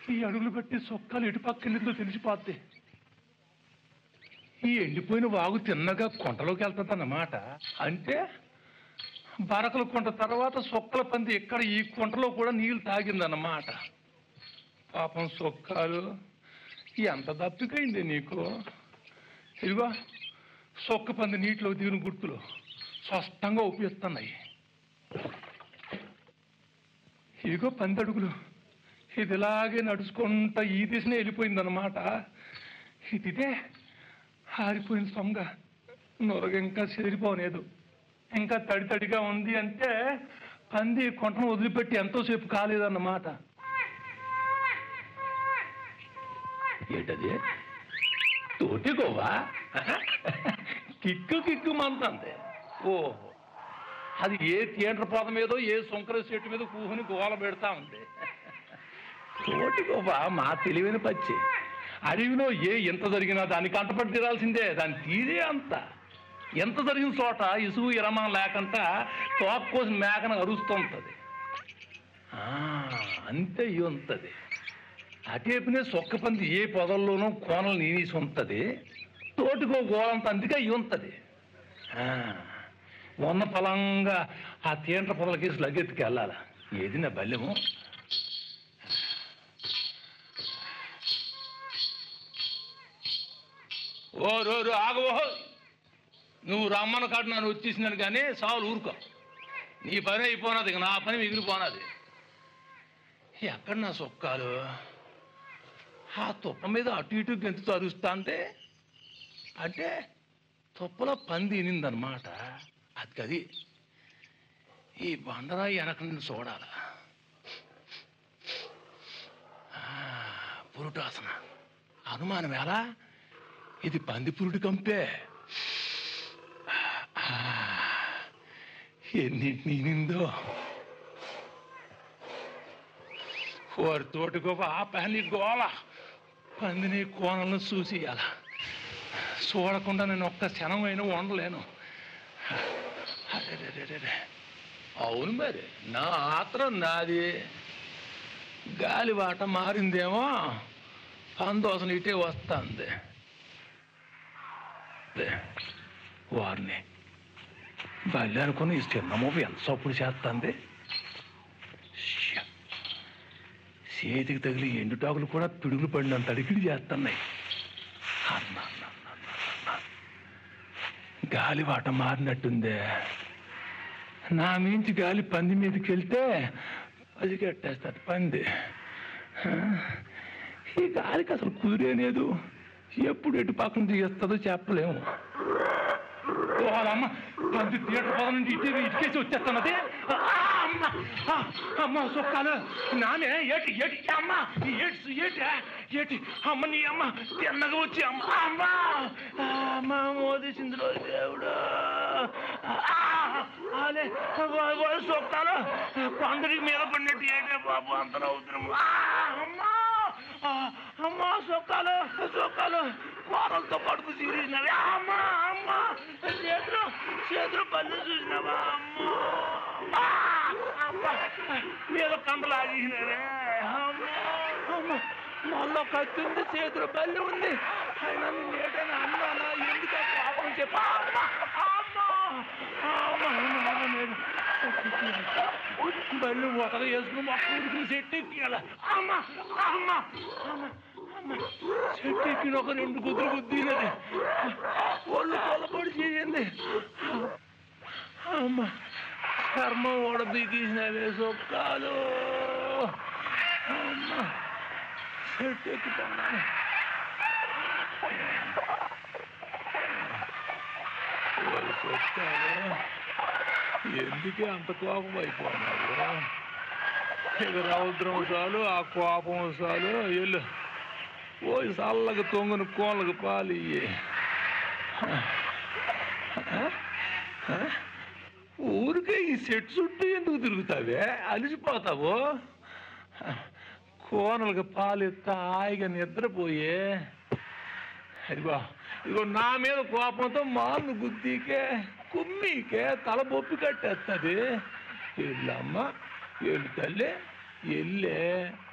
ఈ అడుగులు బట్టి సొక్కాలు ఎటు పక్కనిందో తెలిసిపోద్ది ఈ ఎండిపోయిన వాగు తిన్నగా కొంటలోకి వెళ్తుందన్నమాట అంటే బరకల కొంట తర్వాత సొక్కల పంది ఎక్కడ ఈ కొంటలో కూడా నీళ్లు తాగిందన్నమాట పాపం సొక్కాలు ఎంత దప్పికైంది నీకు ఇదిగో సొక్క పంది నీటిలో దిగిన గుర్తులు స్పష్టంగా ఉపయోగిస్తున్నాయి ఇదిగో పంది అడుగులు ఇది ఇలాగే నడుచుకుంటా ఈ దిశనే వెళ్ళిపోయిందన్నమాట ఇది ఇదే ఆరిపోయిన సొంగ నొరగ ఇంకా చెదిరిపోలేదు ఇంకా తడి తడిగా ఉంది అంటే పంది కొంటను వదిలిపెట్టి ఎంతోసేపు కాలేదన్నమాట ఏంటది తోటి గోవా కిక్కు కిక్కు మంతంది ఓహో అది ఏ థియేటర్ పోత మీదో ఏ శంకర చెట్టు మీద కూహుని గోల పెడతా ఉంది తోటి గోవా మా తెలివైన పచ్చి అడవిలో ఏ ఎంత జరిగినా దాన్ని కంటపడి తీరాల్సిందే దాని తీరే అంత ఎంత జరిగిన చోట ఇసుగు ఇరమం లేకుండా తోక కోసి మేకను అరుస్తుంటది ఆ, అంతే ఇవి ఉంటది అటేపునే సొక్క పంది ఏ పొదల్లోనూ కోనలు నీనీసి ఉంటది తోటికో గోలంత అందుకే ఇవి ఉంటది ఆ, ఉన్న పొలంగా ఆ తీంట్ర పొదలకేసి లగ్గెత్తుకు వెళ్ళాల ఏది నా బల్యము ఓ రోజు ఆగవో నువ్వు రమ్మన్న కాడు నన్ను వచ్చేసినాను కానీ సావులు ఊరుకో నీ పని అయిపోనాది ఇక నా పని మిగిలిపోనాది ఎక్కడ నా సొక్కాలు ఆ తుప్ప మీద అటు ఇటు గెంతుతో అరుస్తా అంటే అంటే తుప్పలో పంది ఇనిందనమాట అది కది ఈ బండరాయి వెనక నుండి చూడాల ఆ, పురుటాసన అనుమానం ఎలా ఇది పంది పురుటి కంపే ఆ, ఎన్నింటిని నిందో వారి తోటి గొప్ప ఆ పని గోల పందిని కోనలను చూసి అలా చూడకుండా నేను ఒక్క క్షణం అయినా ఉండలేను అరెరెరెరెరె. అవును మరి నా ఆత్రం నాది గాలి బాట మారిందేమో పందోసన ఇటే వస్తుంది వారిని బల్లి అనుకుని ఈ చిన్న మూప ఎంత సప్పుడు చేస్తుంది ష్య. చేతికి తగిలి ఎండుటాకులు కూడా పిడుగులు పడినంత అడిగిడి చేస్తున్నాయి అన్న, అన్న, అన్న, అన్న, అన్న. గాలి వాట మారినట్టుందే నా మించి గాలి పంది మీదకి వెళ్తే అది కట్టేస్తుంది పంది ఆ, ఈ గాలికి అసలు కుదిరేలేదు ఎప్పుడు ఎటు పక్కన తీస్తుందో చెప్పలేము వాళ్ళమ్మ పంది థియేటర్ పద నుండి ఇటు ఇటుకేసి వచ్చేస్తున్నది ఆ, అమ్మ ఆ, అమ్మ సొక్కాలు నానే ఏటి ఏటి అమ్మ ఈ ఏటి ఏటి ఏటి అమ్మ నీ అమ్మ తిన్నగా వచ్చి అమ్మ అమ్మ ఆ, అమ్మ మోదీసింది రోజు దేవుడు ఆ, అలే వా- వా సొక్కాలు కొందరికి మీద పడినట్టు ఏటే బాబు అంతలో అవుతున్నాము ఆ, అమ్మ ఆ, అమ్మ సొక్కాలు సొక్కాలు కూరలతో పడుకు తీరిసినవి అమ్మ అమ్మ చేతులు చేతులు పళ్ళు చూసినావా అమ్మ ఆ, అమ్మ మీద కందలు ఆగేసినారే అమ్మ అమ్మ మళ్ళీ కత్తి ఉంది చేతులు బల్లి ఉంది అయినా నేను ఏటైనా అన్నానా ఎందుకు ఆ పాపం చెప్ప అమ్మ అమ్మ అమ్మ అమ్మ అమ్మ నేను బల్లి ఒకరు వేసుకుని మొక్క ఉడికిన చెట్టు ఎక్కియాల అమ్మ అమ్మ అమ్మ అమ్మ చెట్టు ఎక్కిన ఒక రెండు కుదురు గుద్దినది ఒళ్ళు కొలబడి చేయండి అమ్మ చర్మం ఓడ బీగేసినవే సొక్కాలు అమ్మ చెట్టు ఎక్కుతున్నాను ఓయ్ సొక్కాలు ఎందుకే అంత కోపం అయిపోయినావు ఇక రౌద్రం చాలు ఆ కోపం చాలు ఎల్లు పోయి చల్లగా తొంగుని కోళ్ళకు పాలు ఇయ్యి ఊరికే ఈ సెట్ చుట్టూ ఎందుకు తిరుగుతావే అలిసిపోతావు కోనలకు పాలు ఎత్తా హాయిగా నిద్రపోయే అదిగో ఇదిగో నా మీద కోపంతో మాను గుద్దీకే కుమ్మీకే తల బొప్పి కట్టేస్తుంది ఎల్లమ్మ ఎల్లు తల్లి ఎల్లే